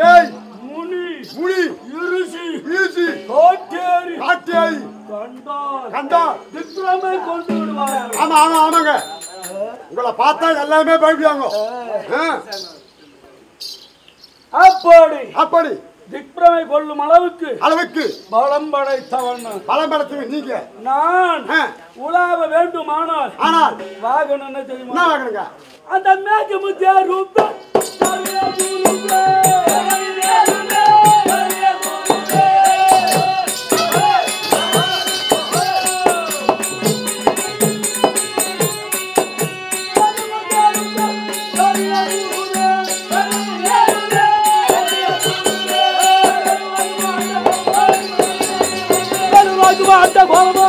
பேய் முனி முனி இருசி வீசி கோட்டேரி காட்டியாய் கண்டார் கண்டா விக்ரமை கொண்டு விடுவார் ஆமா ஆமா ஆமாங்க உங்களை பார்த்தா எல்லாமே பயப்படுவாங்க ஆ, அப்படி அப்படி விக்ரமை கொள்ளும் அளவுக்கு அளவுக்கு பலம் படைத்தவன் பலம் படத்துக்கு நீங்க நான் ஆ, உலாவ வேண்டுமானால் ஆனால் வாகனம் என்ன தெரியுமா என்ன வாங்கணுங்க அந்த மேகமுத்திய ரூப அந்த கோலமா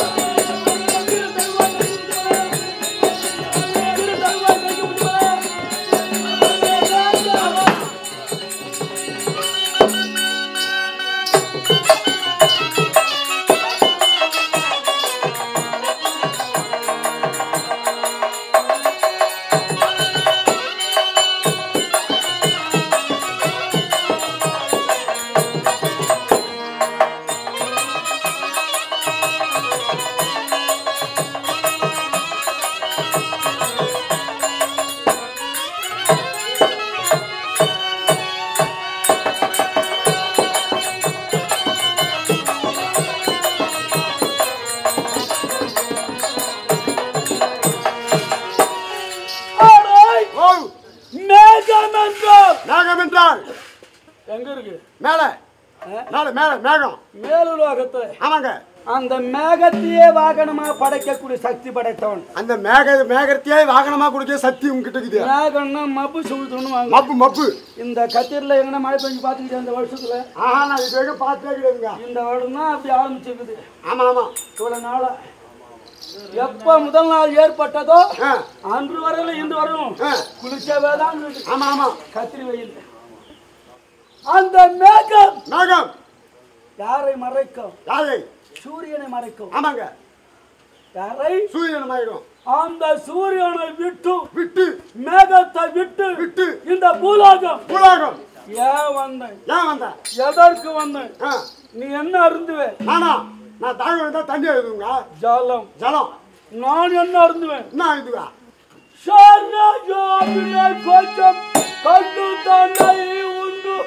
ஆராய், ஓ மேகம் என்றால் மேகம் என்றால் எங்க இருக்கு மேல ஆ? மேல மேல மேகம் மேலுலகத்துல ஆமாங்க அந்த மேகத்தையே வாகனமா படைக்கக்கூடிய சக்தி படைத்தவன் அந்த மேக மேகத்தையே வாகனமா கொடுக்க சக்தி உங்ககிட்ட இருக்குது மேகம்னா மப்பு சுழுத்துன்னு வாங்க மப்பு மப்பு இந்த கத்திரில எங்கன்னா மழை பெஞ்சு பார்த்துக்கிட்டேன் இந்த வருஷத்துல ஆஹா நான் இது வரைக்கும் பார்த்தே கிடையாதுங்க இந்த வருடம் தான் அப்படி ஆரம்பிச்சிருக்குது ஆமா ஆமா இவ்வளவு நாளா எப்ப முதல் நாள் ஏற்பட்டதோ ஆ, அன்று வரையில இன்று வரணும் ஆ, குளிச்சவே தான் இருக்குது. ஆமா ஆமா கத்திரி வெயில் அந்த மேகம் மேகம் யாரை மறைக்கும் யாரை சூரியனை மறைக்கும் ஆமாங்க யாரை சூரியன் ஆயிடும் அந்த சூரியனை விட்டு விட்டு மேகத்தை விட்டு விட்டு இந்த பூலோகம் பூலோகம் ஏன் வந்தேன் ஏன் வந்த எதற்கு வந்தேன் ஆ, நீ என்ன அருந்துவே நானா நான் தாங்க வந்தா தண்ணி எழுதுங்க ஜலம் ஜலம் நான் என்ன அருந்துவேன் என்ன இதுவா சரணஜாபிலே கொஞ்சம் கண்டு தன்னை உண்டு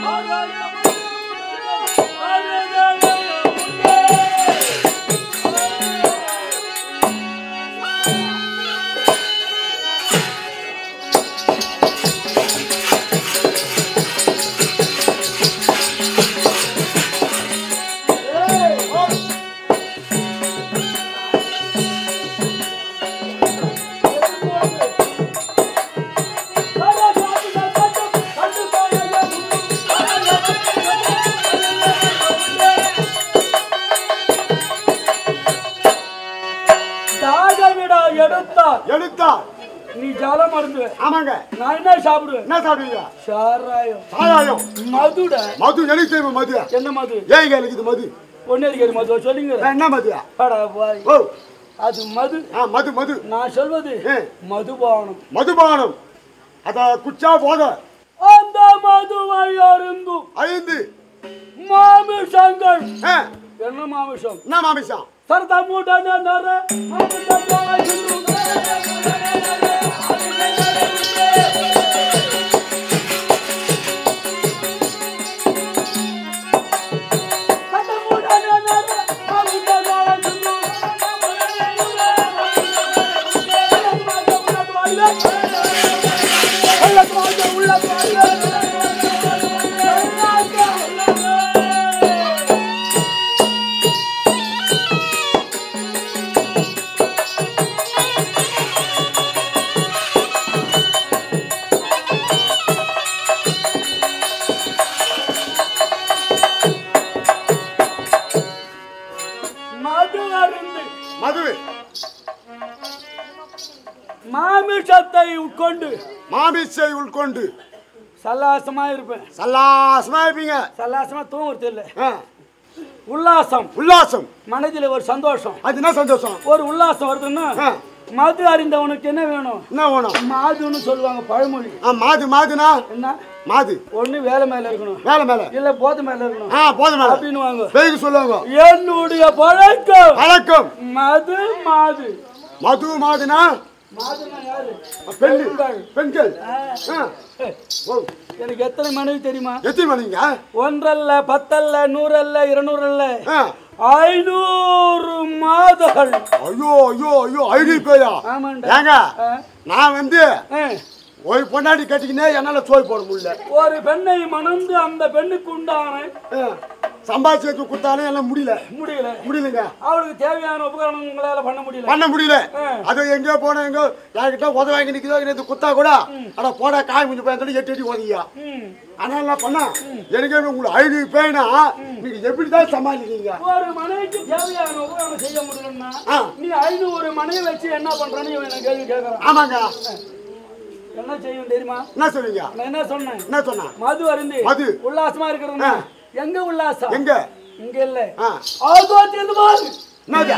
தாகவிட எடுத்தால் எடுத்தா நீ ஜலம் அருந்துவ ஆமாங்க நான் என்ன சாப்பிடுவேன் என்ன சாப்பிடுவீங்க சாராயம் சாராயம் மதுட மது எனக்கு தெரியும் மது என்ன மது ஏங்க எனக்கு இது மது பொன்னேரிக்கறி மது சொல்லுங்க நான் என்ன மது அடா பாய் ஓ அது மது ஆ மது மது நான் சொல்வது ஏ. மதுபானம் மதுபானம் அத குச்சா போத அந்த மதுவை அருந்தும் ஐந்து மாமிசங்கள் ஆ, என்ன மாமிசம் என்ன மாமிசம் சரதா மூட்டன நர மாமிசங்கள் சரதா மூட்டன நர மது அருந்து மது மாமிசத்தை உட்கொண்டு மாமிசை உள்கொண்டு சல்லாசமா இருப்பேன் சல்லாசமா இருப்பீங்க சல்லாசமா தூங்குறது இல்லை ஆ, உல்லாசம் உல்லாசம் மனதில் ஒரு சந்தோஷம் அது என்ன சந்தோஷம் ஒரு உல்லாசம் வருதுன்னா ஆ, மது அறிந்தவனுக்கு என்ன வேணும் என்ன வேணும் மாதுன்னு சொல்லுவாங்க பழமொழி ஆ மாது மாதுனா என்ன மாது ஒண்ணு வேலை மேல இருக்கணும் மேல மேல இல்ல போத மேல இருக்கணும் ஆ போதும் மேல அப்படின்னு வாங்க பேய்க்கு சொல்லுவாங்க என்னுடைய பழக்கம் வணக்கம் மது மாது மது மாதுனா மாதுனா யாரு பெண்கள் பெண்கள் ஆ. ஆ. ஓ எனக்கு எத்தனை மனைவி தெரியுமா எத்தனை மணிங்க ஒன்றல்ல பத்தல்ல நூறல்ல இருநூறல்ல ஆ. ஐநூறு மாதங்கள் ஐயோ ஐயோ ஐயோ ஐடி பேயா ஆமாண்டா ஏங்க ஆ. நான் வந்து ஆ. ஒரு பொண்டாட்டி கட்டிக்கினே என்னால சோய் போட முடியல ஒரு பெண்ணை மணந்து அந்த பெண்ணுக்கு உண்டான ஆ. சம்பாதிச்சு கொடுத்தாலும் எல்லாம் முடியல முடியல முடியலங்க அவளுக்கு தேவையான உபகரணங்களால பண்ண முடியல பண்ண முடியல ஆ. அது எங்கேயோ போனோம் எங்கோ யார்கிட்ட உத வாங்கி நிற்கிறதோ நேற்று குத்தா கூட அட போட காய் முடிஞ்சு போய் எட்டு எட்டி ஓதியா ம். ஆனா என்ன பண்ண எனக்கு உங்களுக்கு ஐநூறு பேனா நீங்க எப்படி தான் சமாளிக்கிறீங்க ஒரு மனைவிக்கு தேவையான உபகரணம் செய்ய முடியலன்னா ஆ. நீ ஐநூறு மனைவி வச்சு என்ன பண்றன்னு இவன் என்ன கேள்வி கேட்கறான் ஆமாங்க என்ன செய்யும் தெரியுமா என்ன சொல்றீங்க நான் என்ன சொன்னேன் என்ன சொன்னா மது அருந்தி மது. உல்லாசமா இருக்கிறதுனா எங்க உல்லாசம் எங்க இங்க இல்ல ஆ அதோ திருமால் என்னது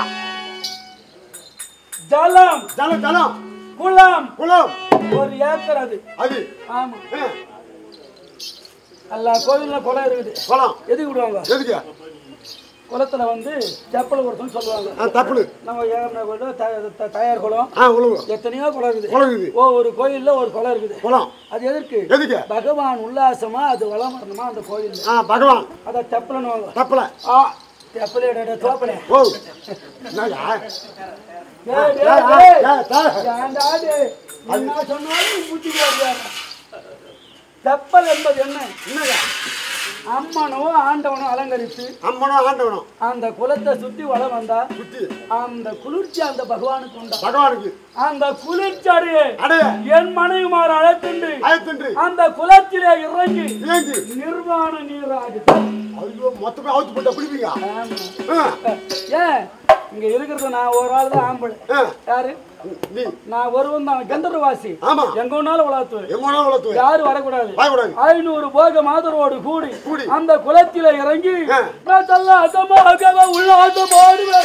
ஜலம் ஜலம் ஜலம் குளம் குளம் ஒரு ஏக்கர் அது அது ஆமா ஆ, எல்லா கோயில்ல குளம் இருக்குது குளம் எதுக்கு விடுவாங்க எதுக்கு குளத்துல வந்து செப்பல் கொடுத்தோம்னு சொல்லுவாங்க ஆ தப்புடு நம்ம ஏறின குளம் த- த- தயார் குளம் ஆ உழவு எத்தனையோ குளம் இருக்குது குளம் இருக்குது ஓ ஒரு கோயில்ல ஒரு குளம் இருக்குது குளம் அது எதற்கு எதுக்கு பகவான் உல்லாசமா அது வளம் வரணுமா அந்த கோயில் ஆ பகவான் அத தெப்பலன்னு தப்பல ஆ தெப்பல தோப்பல ஓ என்னங்க டேய், ஏ, டேய், ஆ, டேய். ஏ, தா- ஏன்டா டேய்? என்ன சொன்னாலும் புத்தி போடுறாங்க. தெப்பல் என்பது என்ன என்னங்க அம்மனோ ஆண்டவனோ அலங்கரித்து அம்மனோ ஆண்டவனும் அந்த குலத்தை சுத்தி வளம் வந்தா சுத்தி அந்த குளிர்ச்சி அந்த பகவானுக்கு உண்டா பகவானுக்கு அந்த குளிர்ச்சி அடைய அடைய என் மனைவிமார் அழைத்துண்டு அயத்தின்றி அந்த குலத்திலே இறங்கி ஏங்கி நிர்வாண நீராடு ஐயோ மொத்தமே அவுத்து போட்டா குடிப்பீங்க ஆ, ஏன் இங்க இருக்கிறது நான் ஒரு ஆள் தான் ஆம்பளை ஆ, யாரு நீ நான் ஒருவன் தான் கந்தர்வாசி ஆமா எங்க ஒன்னாலும் வளர்த்துவேன் எங்கோனா வளர்த்து யாரும் வரக்கூடாது பயக்கூடாது ஐநூறு போக மாதரோடு கூடி கூடி. அந்த குளத்தில இறங்கி ஆ. நான் தள்ள அதமாக உல்லாசம் ஆடுவேன்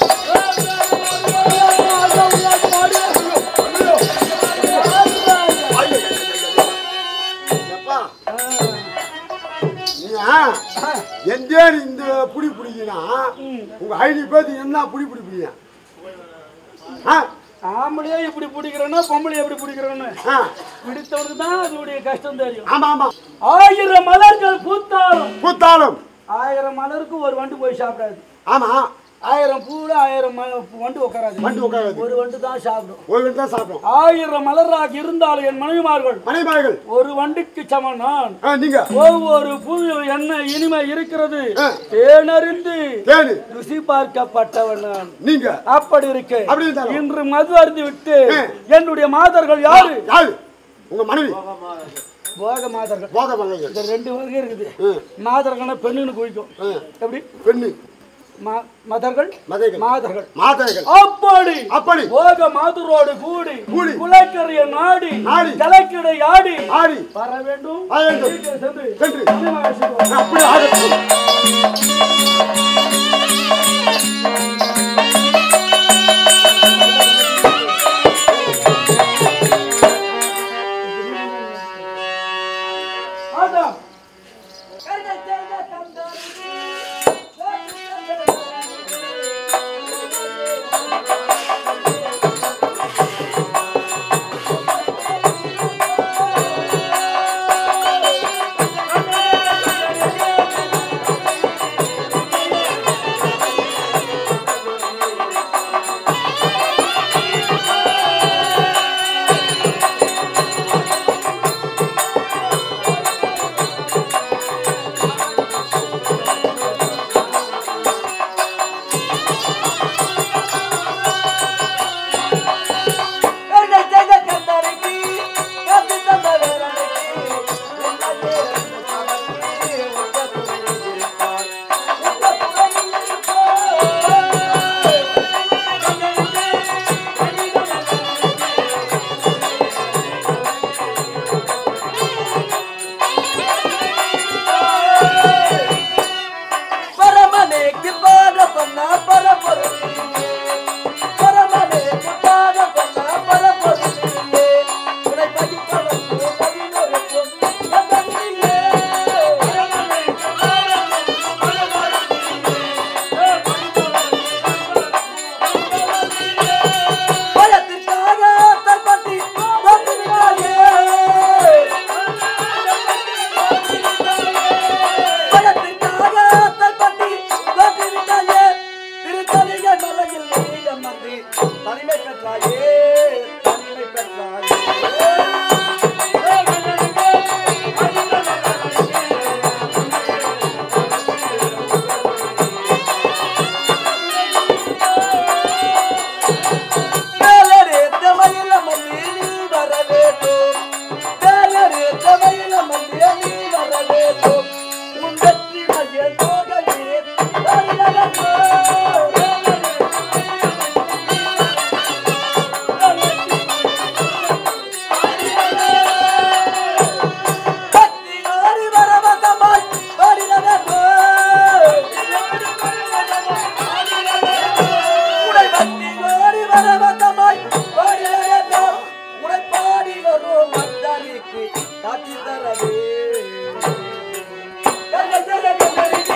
எப்பா நீ எந்த இந்த புடி பிடிக்கினா உங்க ஐடி பேருக்கு என்ன புடி பிடிப்பீங்க ஆ ஆம்பளையே இப்படி பிடிக்கிறேன்னா பொம்பளை எப்படி பிடிக்கிறோன்னு ஆ பிடித்தவனுக்கு தான் அதனுடைய கஷ்டம் தெரியும் ஆமா ஆமா ஆயிரம் மலர்கள் பூத்தாலும் கூத்தாலும் ஆயிரம் மலருக்கு ஒரு வண்டு போய் சாப்பிடாது ஆமா ஆயிரம் பூல ஆயிரம் ம- வண்டு உட்காராது வண்டி உட்காராது ஒரு வண்டு தான் சாப்பிடும் ஒரு வீட்டு தான் சாப்பிடும் ஆயிரம் மலராக இருந்தாலும் என் மனைவிமார்கள் மனைமார்கள் ஒரு வண்டுக்கு சமம் நான் ஆ நீங்க ஒவ்வொரு பூவில் என்ன இனிமை இருக்கிறது ஆ. தேனறிந்து தேனு ருசி பார்க்கப்பட்டவன் நான் நீங்க அப்படி இருக்கு அப்படி இருந்தாலும். இன்று மது அருந்தி விட்டு ஆ. என்னுடைய மாதர்கள் யாரு யாரு உங்க மனைவி போக மாதர்கள் போக மனைவி இந்த ரெண்டு வகை இருக்குது ஆ. மாதர்கள்னா பெண்ணுன்னு குவிக்கும் ஆ. எப்படி பெண்ணு மா- மதர்கள் மதைகள் மாதர்கள் மாதைகள் அப்படி அப்படி போக மாதுரோடு கூடி கூடி. குலக்கரிய நாடி நாடி. தலைக்கிடை ஆடி ஆடி வர வேண்டும் வர வேண்டும். சீக்கிரம் சென்று சென்று. சினிமா அழைச்சிட்டு வா. அப்படி ஆகட்டும் ஆட்டம் ஆ சபையில் நீ அமர்ந்து தனிமை பெற்றாயே தனிமை பெற்றாயே வேலரேத்த மயிலமல்லி நீ வர வேண்டும். வேலரேத்த மயிலமல்லி நீ வர வேண்டும். உன் வெற்றி மகிழ் தோகையே தரிதகோ. பக்தி ஓடி வரவதமாய் பாடினதோ. உடை பக்தி ஓடி வரவதமாய் பாடினதோ. உடை பாடி வரும் பக்தனுக்கு காட்சி தரவே கங்க ஜெக கங்கரிக்கே.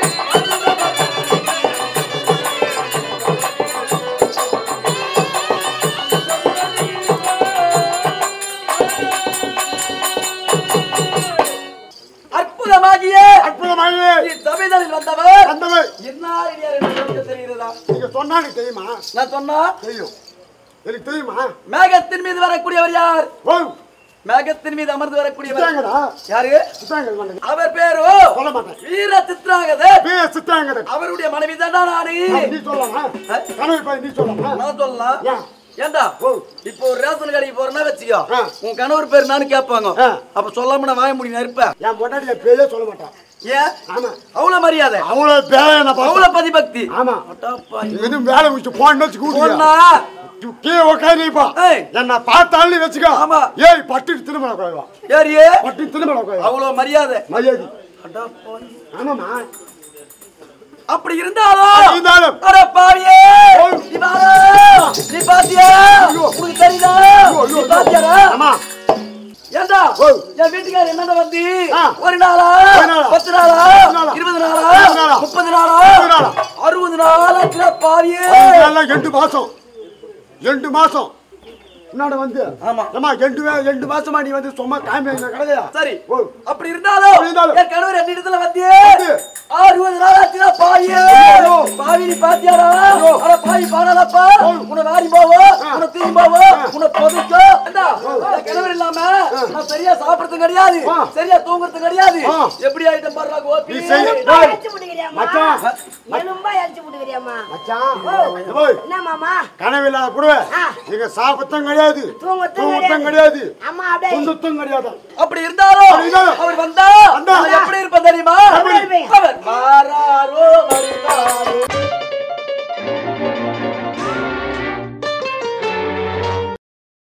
அற்புதமாகிய அற்புதமாக சபைதலில் வந்தவர் வந்தவர் என்ன ஐடியா எனக்கு தெரிகிறதா நீங்க சொன்னாங்க தெரியுமா நான் சொன்னா தெரியும் எனக்கு தெரியுமா மேகத்தின் மீது வரக்கூடியவர் யார் ஓ மேகத்தின் மீது அமர்ந்து வரக்கூடியவர் சித்தாங்கடா யாரு சித்தாங்க வந்தது அவர் பேரு சொல்ல மாட்டேன் வீர சித்ராகதே பே சித்தாங்கட அவருடைய மனைவி தானா நானு நீ சொல்லலாமா கனவு பாய் நீ சொல்லலாமா நான் சொல்லலாம் ஏன் ஏண்டா ஓ இப்போ ஒரு ரேஷன் கடைக்கு போறேன்னா வச்சுக்கோ ஆ. உன் கணவர் பேர் நானு கேட்பாங்க ஆ. அப்ப சொல்லாம நான் வாய முடியும் இருப்பேன் என் பொண்டாட்டி என் பேரே சொல்ல மாட்டான் ஏன் ஆமா அவ்வளவு மரியாதை அவ்வளவு பேர என்ன பார்த்தா அவ்வளவு பதிபக்தி ஆமா அட்டாப்பா, எதுவும் வேலை முடிச்சு போன் வச்சு கூட்டியா சொன்னா கீழே உட்காந்துப்பா ஏய். என்ன பார்த்தாலும் வச்சுக்கோ ஆமா. ஏய் பட்டு திரும்ப உட்காருவா யாரியே பட்டு திரும்ப உட்காருவா அவ்வளவு மரியாதை மரியாதை அட்டாப்பா. ஆமாமா அப்படி இருந்தாலும் அப்படி இருந்தாலும். அட பாவியே ஓய். நீ பாரா நீ பாத்தியா ஐயோ. உனக்கு தெரியுதா ஐயோ, ஐயோ, நீ ஐயோ. பாத்தியாடா ஆமா ஏண்டா ஓய். என் வீட்டுக்காரர் என்னடா வந்து ஆ. ஒரு நாளா ஒரு நாளா? பத்து நாளா பத்து நாளா? இருபது நாளா இருபது நாளா? முப்பது நாளா முப்பது நாளா? அறுபது நாளா சில பாவியே அதெல்லாம் ரெண்டு மாசம் ரெண்டு மாசம் என்னடா வந்து ஆமா. ஏமா ரெண்டு வே- ரெண்டு மாசமா நீ வந்து சும்மா காமி கடையா சரி ஓ அப்படி இருந்தாலும் அப்படி இருந்தாலும். என் கணவர் என் இடத்துல வந்து வந்து. அறுபது நாள் ஆச்சுடா பாவியே ஐயோ. பாவி நீ பாத்தியாடா ஐயோ. அட பாவி பாடாதப்பா ஐயோ. உன்னை வாரி போவோம் ஆ. உன்னை தீ போவோம் ஆ. உன்னை புதைக்கும் ஏண்டா, என் கணவர் இல்லாம நான் சரியா சாப்பிடுறது கிடையாது ஆ. சரியா தூங்குறது கிடையாது ஆ. எப்படி ஆயிட்டம் பாருடா கோபி நீ செய்ய- எலும்பா டேய். எரிச்சு விட்டுக்கிறியாம்மா? மச்சான். எலும்பா எரிச்சு விட்டுக்கிறியாம்மா? மச்சான் ஓ, ஓய் என்ன மாமா கனவில்லாத புடுவே ஆ. நீங்க சாப்பிட்டும் கிடையாது தூங்கத்தும் தூங்கத்தும் கிடையாது. கிடையாது அம்மா அப்படியே துந்தத்தும் கிடையாது அப்படி இருந்தாலும் அப்படி இருந்தாலும். அவர் வந்தா வந்தா. நான் எப்படி இருப்பேன்